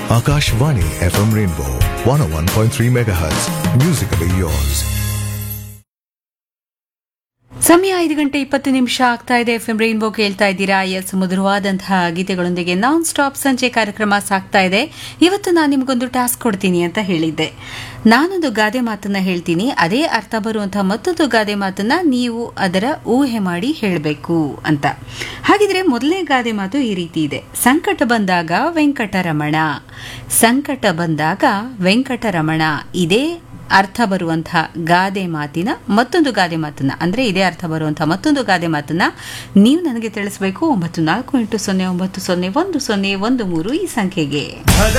Akashvani FM Rainbow 101.3 MHz. Musically yours. ಸಮಯ ಐದು ಗಂಟೆ ಇಪ್ಪತ್ತು ನಿಮಿಷ ಆಗ್ತಾ ಇದೆ ಎಫ್ ಎಂ ರೈನ್ಬೋ ಕೇಳ್ತಾ ಇದ್ದೀರಾ ಎಸ್ ಮಧುರವಾದಂತಹ ಗೀತೆಗಳೊಂದಿಗೆ ನಾನ್ ಸ್ಟಾಪ್ ಸಂಜೆ ಕಾರ್ಯಕ್ರಮ ಸಾಗ್ತಾ ಇದೆ ಇವತ್ತು ನಾನು ನಿಮಗೊಂದು ಟಾಸ್ಕ್ ಕೊಡ್ತೀನಿ ಅಂತ ಹೇಳಿದ್ದೆ ನಾನೊಂದು ಗಾದೆ ಮಾತನ್ನ ಹೇಳ್ತೀನಿ ಅದೇ ಅರ್ಥ ಬರುವಂತಹ ಮತ್ತೊಂದು ಗಾದೆ ಮಾತನ್ನ ನೀವು ಅದರ ಊಹೆ ಮಾಡಿ ಹೇಳಬೇಕು ಅಂತ ಹಾಗಿದ್ರೆ ಮೊದಲನೇ ಗಾದೆ ಮಾತು ಈ ರೀತಿ ಇದೆ ಸಂಕಟ ಬಂದಾಗ ವೆಂಕಟರಮಣ ಸಂಕಟ ಬಂದಾಗ ವೆಂಕಟರಮಣ ಇದೇ ಅರ್ಥ ಬರುವಂತಹ ಗಾದೆ ಮಾತಿನ ಮತ್ತೊಂದು ಗಾದೆ ಮಾತನ್ನ ಅಂದ್ರೆ ಇದೇ ಅರ್ಥ ಬರುವಂತಹ ಮತ್ತೊಂದು ಗಾದೆ ಮಾತನ್ನ ನೀವು ನನಗೆ ತಿಳಿಸಬೇಕು ಒಂಬತ್ತು ನಾಲ್ಕು ಎಂಟು ಸೊನ್ನೆ ಒಂಬತ್ತು ಸೊನ್ನೆ ಒಂದು ಸೊನ್ನೆ ಒಂದು ಮೂರು ಈ ಸಂಖ್ಯೆಗೆ